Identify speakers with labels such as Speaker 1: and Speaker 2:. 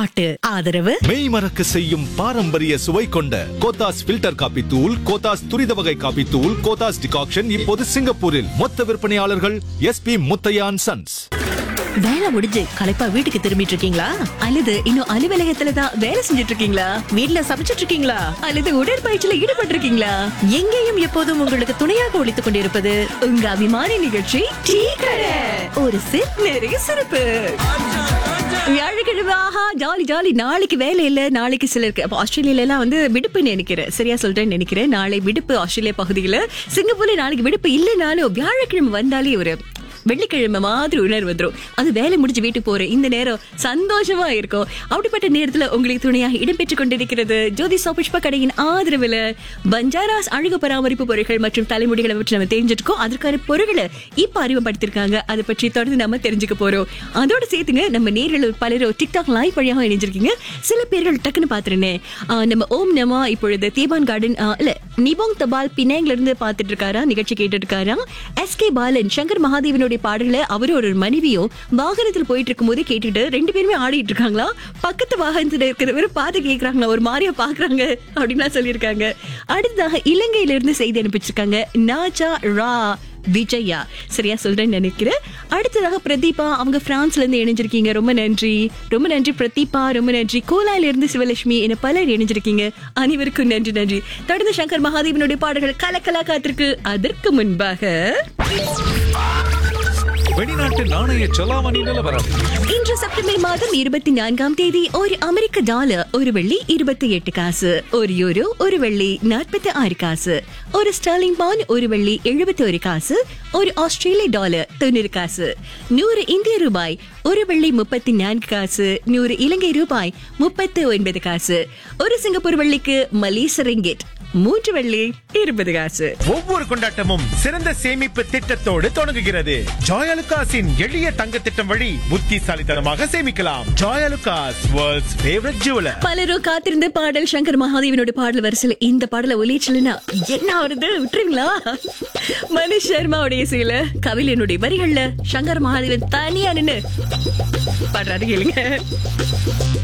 Speaker 1: பாட்டு ஆதரவு
Speaker 2: மெய் மறக்க செய்யும் பாரம்பரிய சுவை கொண்ட கோத்தாஸ் ஃபில்டர் காபி தூள் கோத்தாஸ் துரித வகை காபி தூள் கோத்தாஸ் டிகாக்ஷன் இப்போது சிங்கப்பூரில் மொத்த விற்பனையாளர்கள் எஸ்பி முத்தையான் சன்ஸ்
Speaker 1: வேலை முடிஞ்சு களைப்பா வீட்டுக்கு திரும்பிட்டு இருக்கீங்களா அல்லது இன்னும் அலுவலகத்துல தான் வேலை செஞ்சுட்டு இருக்கீங்களா வீட்ல சமைச்சிட்டு இருக்கீங்களா அல்லது உடற்பயிற்சியில ஈடுபட்டு இருக்கீங்களா எங்கேயும் எப்போதும் உங்களுக்கு துணையாக ஒழித்துக் கொண்டிருப்பது உங்க அபிமான நிகழ்ச்சி டீ கடை ஒரு சிப் நிறைய சிறப்பு வியாழக்கிழமை ஆஹா ஜாலி ஜாலி நாளைக்கு வேலை இல்ல நாளைக்கு சிலருக்கு அப்ப ஆஸ்திரேலியால எல்லாம் வந்து விடுப்புன்னு நினைக்கிறேன் சரியா சொல்றேன்னு நினைக்கிறேன் நாளை விடுப்பு ஆஸ்திரேலியா பகுதியில சிங்கப்பூர்ல நாளைக்கு விடுப்பு இல்லைனாலும் வியாழக்கிழமை வந்தாலே ஒரு வெள்ளிக்கிழமை மாதிரி உணர்வு வந்துரும் அது வேலை முடிஞ்சு வீட்டுக்கு போற இந்த நேரம் சந்தோஷமா இருக்கும் அப்படிப்பட்ட நேரத்துல உங்களுக்கு துணையாக இடம்பெற்றுக் கொண்டிருக்கிறது ஜோதி புஷ்ப கடையின் ஆதரவுல பஞ்சாராஸ் அழகு பராமரிப்பு பொருட்கள் மற்றும் தலைமுடிகளை பற்றி நம்ம தெரிஞ்சிருக்கோம் அதற்கான பொருட்களை இப்ப அறிமுகப்படுத்திருக்காங்க அதை பற்றி தொடர்ந்து நம்ம தெரிஞ்சுக்க போறோம் அதோட சேர்த்துங்க நம்ம நேரில் பலரும் டிக்டாக் லைவ் வழியாக இணைஞ்சிருக்கீங்க சில பேர்கள் டக்குன்னு பாத்துருனேன் நம்ம ஓம் நமா இப்பொழுது தீபான் கார்டன் ஆ, இல்ல நிபோங் தபால் பினாங்ல இருந்து பாத்துட்டு இருக்காரா நிகழ்ச்சி கேட்டுட்டு இருக்காரா எஸ் கே பாலன் சங்கர் மகாதேவனுடைய பாடல்களை அவரும் ஒரு மனைவியும் வாகனத்தில் போயிட்டு இருக்கும் போது கேட்டுட்டு ரெண்டு பேருமே ஆடிட்டு இருக்காங்களா பக்கத்து வாகனத்துல இருக்கிறவர் பார்த்து கேக்குறாங்களா ஒரு மாதிரியா பாக்குறாங்க அப்படின்லாம் சொல்லியிருக்காங்க அடுத்ததாக இலங்கையில இருந்து செய்தி அனுப்பிச்சிருக்காங்க நாஜா ரா விஜயா சரியா சொல்றேன்னு நினைக்கிறேன் அடுத்ததாக பிரதீபா அவங்க பிரான்ஸ்ல இருந்து இணைஞ்சிருக்கீங்க ரொம்ப நன்றி ரொம்ப நன்றி பிரதீபா ரொம்ப நன்றி கோலாயில இருந்து சிவலட்சுமி என பலர் இணைஞ்சிருக்கீங்க அனைவருக்கும் நன்றி நன்றி தொடர்ந்து சங்கர் மகாதேவனுடைய பாடல்கள் கலக்கலா காத்திருக்கு அதற்கு முன்பாக
Speaker 3: வெளிநாட்டு நாணய செலாவணி நிலவரம்
Speaker 1: இன்று செப்டம்பர் மாதம் இருபத்தி நான்காம் தேதி ஒரு அமெரிக்க டாலர் ஒரு வெள்ளி இருபத்தி எட்டு காசு ஒரு யூரோ ஒரு வெள்ளி நாற்பத்தி ஆறு காசு ஒரு ஸ்டர்லிங் பவுண்ட் ஒரு வெள்ளி எழுபத்தி ஒரு காசு ஒரு ஆஸ்திரேலிய டாலர் தொண்ணூறு காசு நூறு இந்திய ரூபாய் ஒரு வெள்ளி முப்பத்தி நான்கு காசு நூறு இலங்கை ரூபாய் முப்பத்து ஒன்பது காசு ஒரு சிங்கப்பூர் வெள்ளிக்கு மலேசிய ரிங்கிட் மூன்று வெள்ளி இருபது காசு
Speaker 4: ஒவ்வொரு கொண்டாட்டமும் சிறந்த சேமிப்பு திட்டத்தோடு தொடங்குகிறது ஜாயலுகாஸின் எளிய தங்க திட்டம் வழி புத்திசாலித்தனமாக சேமிக்கலாம் ஜாயலுகாஸ் வேர்ல்ட்ஸ் ஃபேவரட் ஜுவலர்
Speaker 1: பலரும் காத்திருந்த பாடல் சங்கர் மகாதேவனோட பாடல் வரிசையில இந்த பாடல ஒலிச்சலுன்னா என்ன வருது விட்டுருங்களா மனுஷ் சர்மாவுடைய இசையில கவிழனுடைய வரிகள்ல சங்கர் மகாதேவன் தனியா நின்னு பாடுறாரு கேளுங்க